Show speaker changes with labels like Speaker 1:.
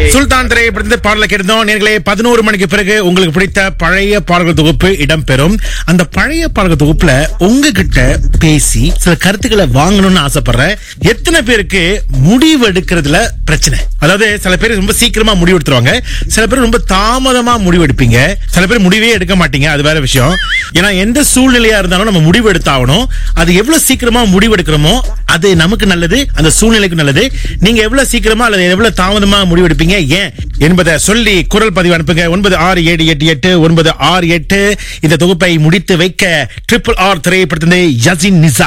Speaker 1: சுல்தான் திரைப்படத்தில் பாடலை கேட்டிருந்தோம் நேர்களே பதினோரு மணிக்கு பிறகு உங்களுக்கு பிடித்த பழைய பாடல்கள் தொகுப்பு இடம்பெறும் அந்த பழைய பாடல்கள் தொகுப்புல உங்ககிட்ட பேசி சில கருத்துக்களை வாங்கணும்னு ஆசைப்படுறேன் எத்தனை பேருக்கு முடிவு எடுக்கிறதுல பிரச்சனை அதாவது சில பேர் ரொம்ப சீக்கிரமா முடிவு எடுத்துருவாங்க சில பேர் ரொம்ப தாமதமா முடிவு எடுப்பீங்க சில பேர் முடிவே எடுக்க மாட்டீங்க அது வேற விஷயம் ஏன்னா எந்த சூழ்நிலையா இருந்தாலும் நம்ம முடிவு எடுத்தாகணும் அது எவ்வளவு சீக்கிரமா முடிவு எடுக்கிறோமோ அது நமக்கு நல்லது அந்த சூழ்நிலைக்கு நல்லது நீங்க எவ்வளவு சீக்கிரமா அல்லது எவ்வளவு தாமதமா முடிவெடுப்பீங்க ஏன் என்பதை சொல்லி குரல் பதிவு அனுப்புங்க ஒன்பது ஆறு ஏழு எட்டு எட்டு ஒன்பது ஆறு எட்டு இந்த தொகுப்பை முடித்து வைக்க ட்ரிபிள் ஆர் திரைப்படத்திலிருந்து யசின் நிசா